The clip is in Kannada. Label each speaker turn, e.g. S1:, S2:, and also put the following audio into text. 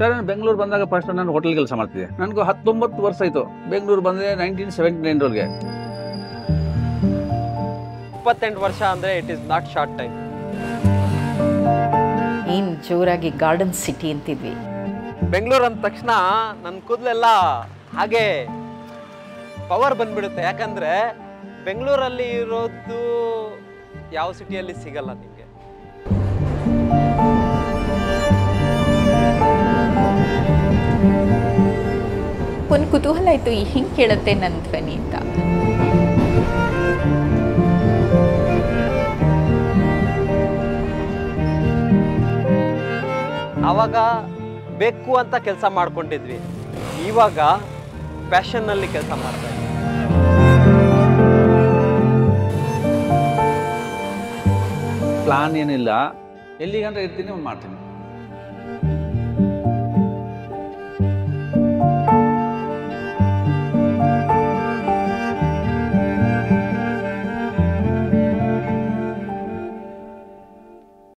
S1: ಸರ್ ನಾನು ಬೆಂಗಳೂರು ಬಂದಾಗ ಫಸ್ಟ್ ನಾನು ಹೋಟೆಲ್ ಕೆಲಸ ಮಾಡ್ತಿದ್ದೆ ನನಗೂ ಹತ್ತೊಂಬತ್ತು ವರ್ಷ ಆಯಿತು ಬೆಂಗಳೂರು ಬಂದರೆ ನೈನ್ಟೀನ್ ಸೆವೆಂಟಿ ನೈನ್ರೊಳಗೆ
S2: ಇಪ್ಪತ್ತೆಂಟು ವರ್ಷ ಅಂದರೆ it is not short time
S3: ಏನು ಜೋರಾಗಿ ಗಾರ್ಡನ್ ಸಿಟಿ ಅಂತಿದ್ವಿ
S2: ಬೆಂಗಳೂರು ಅಂದ ತಕ್ಷಣ ನನ್ನ ಕೂದಲೆಲ್ಲ ಹಾಗೆ ಪವರ್ ಬಂದ್ಬಿಡುತ್ತೆ ಯಾಕಂದರೆ ಬೆಂಗಳೂರಲ್ಲಿ ಇರೋದು ಯಾವ ಸಿಟಿಯಲ್ಲಿ ಸಿಗಲ್ಲ ನಿಮಗೆ
S3: ಒಂದು ಕುತೂಹಲ ಆಯಿತು ಹಿಂಗೆ ಕೇಳುತ್ತೆ ನನ್ನ ಧ್ವನಿ ಅಂತ
S2: ಆವಾಗ ಬೇಕು ಅಂತ ಕೆಲಸ ಮಾಡ್ಕೊಂಡಿದ್ವಿ ಇವಾಗ ಪ್ಯಾಷನ್ನಲ್ಲಿ ಕೆಲಸ ಮಾಡ್ತಾ ಇದ್ದೀವಿ
S1: ಪ್ಲಾನ್ ಏನಿಲ್ಲ ಎಲ್ಲಿಗಂತ ಇರ್ತೀನಿ ಮಾಡ್ತೀನಿ